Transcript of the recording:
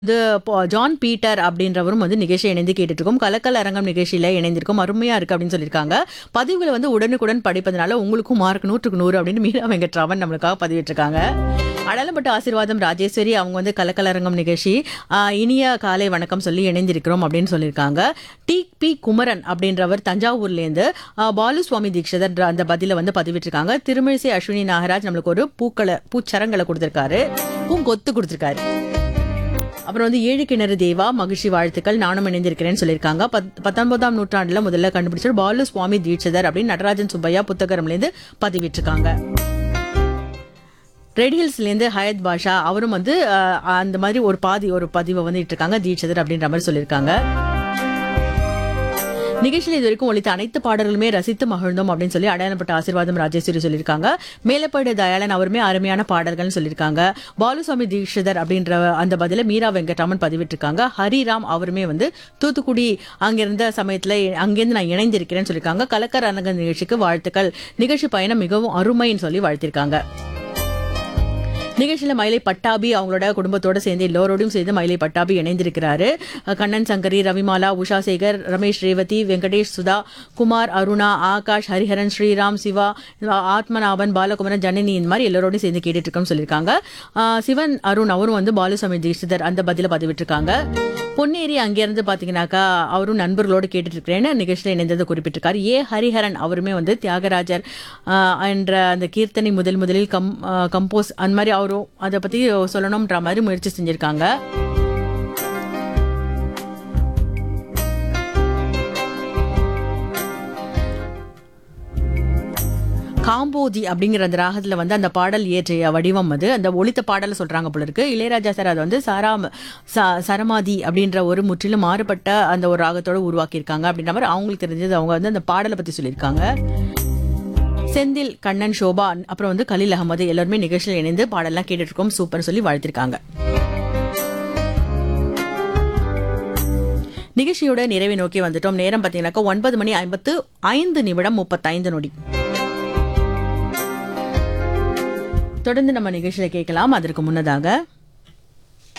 இது போ- John Peter அப்படின்றவரும் வந்து நிகழ்ச்சி இணைந்து கேட்டுட்டு இருக்கோம் கலக்கல் அரங்கம் நிகழ்ச்சியில இணைந்திருக்கும் அருமையா இருக்கு அப்படின்னு சொல்லியிருக்காங்க பதிவுகளை வந்து உடனுக்குடன் படிப்பதனால உங்களுக்கும் மார்க் நூற்றுக்கு நூறு அப்படின்னு மீனா வெங்கட்ராமன் நம்மளுக்காக பதிவிட்டிருக்காங்க அடலப்பட்ட ஆசீர்வாதம் ராஜேஸ்வரி அவங்க வந்து கலக்கல் அரங்கம் நிகழ்ச்சி ஆஹ், இனிய காலை வணக்கம் சொல்லி இணைந்திருக்கிறோம் அப்படின்னு சொல்லியிருக்காங்க டி பி குமரன் அப்படின்றவர் தஞ்சாவூர்லேருந்து ஆஹ், பாலு சுவாமி தீட்சிதர் அந்த பதில வந்து பதிவிட்டிருக்காங்க திருமிழிசை அஸ்வினி நாகராஜ் நம்மளுக்கு ஒரு பூக்களை பூச்சரங்களை கொடுத்திருக்காரு பூங்கொத்து கொடுத்திருக்காரு அப்புறம் வந்து ஏழு கிணறு தேவா மகிழ்ச்சி வாழ்த்துக்கள் நானும் இணைந்திருக்கிறேன்னு சொல்லியிருக்காங்க பத்- பத்தொன்பதாம் நூற்றாண்டுல முதல்ல கண்டுபிடிச்சவர் பாலு சுவாமி தீட்சிதர் அப்படின்னு நடராஜன் சுப்பையா புத்தகரம்லேருந்து பதிவிட்டிருக்காங்க ரெடியல்ஸ்லேருந்து ஹயத் பாஷா அவரும் வந்து அஹ், அந்த மாதிரி ஒரு பாதி ஒரு பதிவை வந்து இட்டிருக்காங்க தீட்சிதர் அப்படின்ற மாதிரி சொல்லியிருக்காங்க நிகழ்ச்சியில் இது வரைக்கும் ஒழித்த அனைத்து பாடல்களுமே ரசித்து மகிழ்ந்தோம் அப்படின்னு சொல்லி அடையாளப்பட்ட ஆசீர்வாதம் ராஜேஸ்வரி சொல்லியிருக்காங்க மேலப்பாடு தயாளன் அவருமே அருமையான பாடல்கள்னு சொல்லியிருக்காங்க பாலுசாமி தீட்சிதர் அப்படின்ற அந்த பதில மீரா வெங்கட்ராமன் பதிவிட்டிருக்காங்க ஹரிராம் அவருமே வந்து தூத்துக்குடி அங்கிருந்த சமயத்துல அங்கேருந்து நான் இணைந்திருக்கிறேன்னு சொல்லியிருக்காங்க கலக்கர் அரங்க நிகழ்ச்சிக்கு வாழ்த்துக்கள் நிகழ்ச்சி பயணம் மிகவும் அருமைன்னு சொல்லி வாழ்த்திருக்காங்க நிகழ்ச்சியில் மயிலை பட்டாபி அவங்களோட குடும்பத்தோட சேர்ந்து எல்லோரோடையும் சேர்ந்து மயிலை பட்டாபி இணைந்திருக்கிறாரு அஹ் கண்ணன் சங்கரி ரவிமாலா உஷா சேகர் ரமேஷ் ரேவதி வெங்கடேஷ் சுதா குமார் அருணா ஆகாஷ் ஹரிஹரன் ஸ்ரீராம் சிவா ஆத்மநாபன் பாலகுமரன் ஜனனி இந்த மாதிரி எல்லோரோடையும் சேர்ந்து கேட்டுட்டு இருக்கோம்னு சொல்லியிருக்காங்க அஹ் சிவன் அருண் அவரும் வந்து பாலுசாமி தீட்சிதர் அந்த பதில பதிவிட்டிருக்காங்க பொன்னேரி அங்கேருந்து பார்த்தீங்கன்னாக்கா அவரும் நண்பர்களோடு கேட்டுட்டு இருக்கிறேன்னு நிகழ்ச்சியில் இணைந்ததை குறிப்பிட்டிருக்காரு ஏ ஹரிஹரன் அவருமே வந்து தியாகராஜர் ஆஹ், என்ற அந்த கீர்த்தனை முதல் முதலில் கம் ஆஹ், கம்போஸ் அந்த மாதிரி அவரும் அதை பற்றி சொல்லணும்ன்ற மாதிரி முயற்சி செஞ்சுருக்காங்க காம்போதி அப்படிங்கிற அந்த ராகத்துல வந்து அந்த பாடல் இயற்றிய வடிவம் அது அந்த ஒலித்த பாடலை சொல்றாங்க போல இருக்கு இளையராஜா சார் அதை வந்து சாரா ச- சரமாதி அப்படின்ற ஒரு முற்றிலும் மாறுபட்ட அந்த ஒரு ராகத்தோட உருவாக்கியிருக்காங்க அப்படின்ற மாதிரி அவங்களுக்கு தெரிஞ்சது அவங்க வந்து அந்த பாடலை பத்தி சொல்லியிருக்காங்க செந்தில் கண்ணன் சோபா அப்புறம் வந்து கலீல் அகமது எல்லாருமே நிகழ்ச்சியில் இணைந்து பாடலாம் கேட்டுட்டு இருக்கோம் சூப்பர் சொல்லி வாழ்த்திருக்காங்க நிகழ்ச்சியோட நிறைவை நோக்கி வந்துட்டோம் நேரம் பார்த்தீங்கன்னாக்கா ஒன்பது மணி ஐம்பத்து ஐந்து நிமிடம் முப்பத்தைந்து நொடி தொடர்ந்து நம்ம நிகழ்ச்சியில கேட்கலாம் அதற்கு முன்னதாக